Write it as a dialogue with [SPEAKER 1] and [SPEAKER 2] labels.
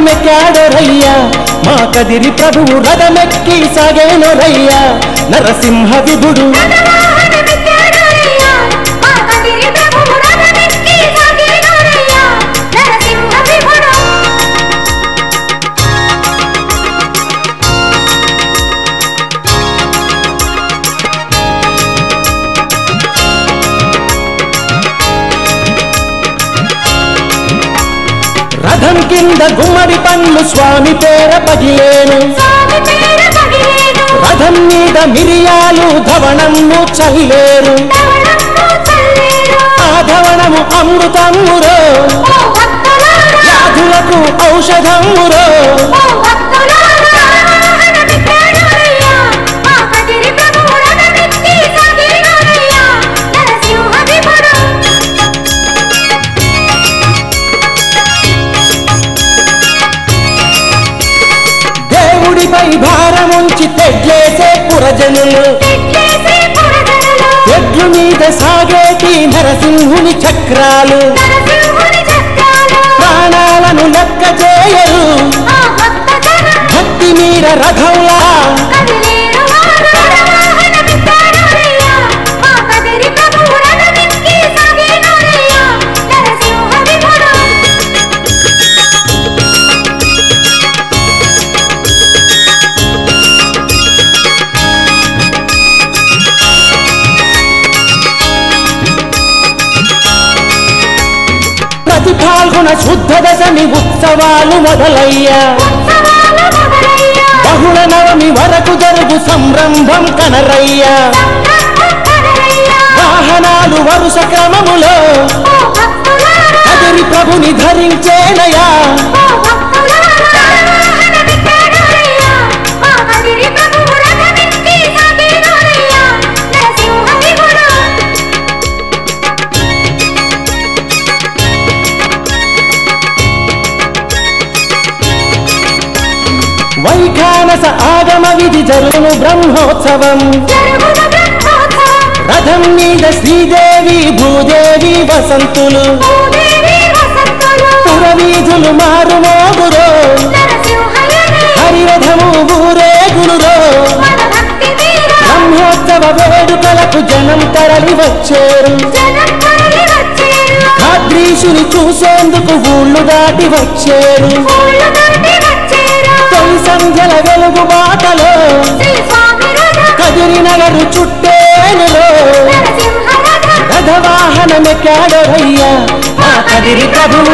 [SPEAKER 1] వాహనమెక్కాడోరయ్యా మా కదిరి ప్రభువు రథమెక్కి సాగేనోరయ్యా నరసింహ విభుడు
[SPEAKER 2] రథవాహనమెక్కాడోరయ్యా, మా కదిరి ప్రభువు రథమెక్కి సాగేనోరయ్యా, నరసింహ విభుడు.
[SPEAKER 1] రథం కింద గుమ్మడి పన్ను స్వామి పేర పగిలేను
[SPEAKER 2] స్వామి పేర పగిలేను,
[SPEAKER 1] రథం మీద మిరియాలు ధవణము చల్లేరు
[SPEAKER 2] ధవళంబు చల్లేరు.
[SPEAKER 1] ఆ ధవణము అమృతమురో
[SPEAKER 2] ఓ భక్తులారా,
[SPEAKER 1] వ్యాధులకు ఔషధమురో
[SPEAKER 2] ఓ భక్తులారా, రథవాహనమెక్కాడోరయ్యా, మా కదిరి ప్రభువు రథమెక్కి సాగేనోరయ్యా, నరసింహ విభుడు.
[SPEAKER 1] దేవుడిపై భారముంచి తెడ్లేసే పురజనులు
[SPEAKER 2] తెట్లేసే పురజనులు,
[SPEAKER 1] ఎడ్లు మీద సాగేటి నరసింహుని చక్రాలు
[SPEAKER 2] నరసింహుని చక్రాలు,
[SPEAKER 1] ప్రాణాలను లెక్క చేయరు
[SPEAKER 2] ఆ భక్తజనం
[SPEAKER 1] భక్తి మీర రథంలా
[SPEAKER 2] కదిలేరు వారు రథవాహనమెక్కాడోరయ్యా, మా కదిరి ప్రభువు రథమెక్కి సాగేనోరయ్యా, నరసింహ విభుడు.
[SPEAKER 1] ప్రతి పాల్గొన శుద్ధ దశమి ఉత్సవాలు మొదలయ్యా
[SPEAKER 2] ఉత్సవాలు మొదలయ్యా,
[SPEAKER 1] బహుళ నవమి వరకు జరుగు సంరంభం కనరయ్యా
[SPEAKER 2] సంబరం కదలయ్యా.
[SPEAKER 1] వాహనాలు వరుస క్రమములో
[SPEAKER 2] ఓ భక్తులారా,
[SPEAKER 1] కదిరి ప్రభుని ధరించేనయా
[SPEAKER 2] ఓ భక్తులారా, రథవాహనమెక్కాడోరయ్యా, మా కదిరి ప్రభువు రథమెక్కి సాగేనోరయ్యా, నరసింహ విభుడు.
[SPEAKER 1] వైఖానస ఆగమ విధి జరుగును బ్రహ్మోత్సవం
[SPEAKER 2] జరుగున బ్రహ్మోత్సవం,
[SPEAKER 1] రథం మీద శ్రీదేవి భూదేవి వసంతులు
[SPEAKER 2] భూదేవి వసంతులు,
[SPEAKER 1] పురవీధులు మారుమోగురో
[SPEAKER 2] నరసింహయనే
[SPEAKER 1] హరిరథము ఊరేగునురో
[SPEAKER 2] మన భక్తి వీర,
[SPEAKER 1] బ్రహ్మోత్సవ వేడుకలకు జనం తరలి వచ్చేరు
[SPEAKER 2] జనం తరలి వచ్చేరు,
[SPEAKER 1] ఖాద్రీషుని చూసేందుకు ఊళ్ళు దాటి వచ్చేరు
[SPEAKER 2] ఊళ్ళు దాటి వచ్చేరు.
[SPEAKER 1] తొలి సంధ్యల వెలుగు బాటలో
[SPEAKER 2] శ్రీ స్వామి రథం,
[SPEAKER 1] కదిరి నగరు చుట్టేనులో
[SPEAKER 2] నరసింహ రథం,
[SPEAKER 1] రథవాహనమెక్కాడోరయ్యా మా కదిరి ప్రభువు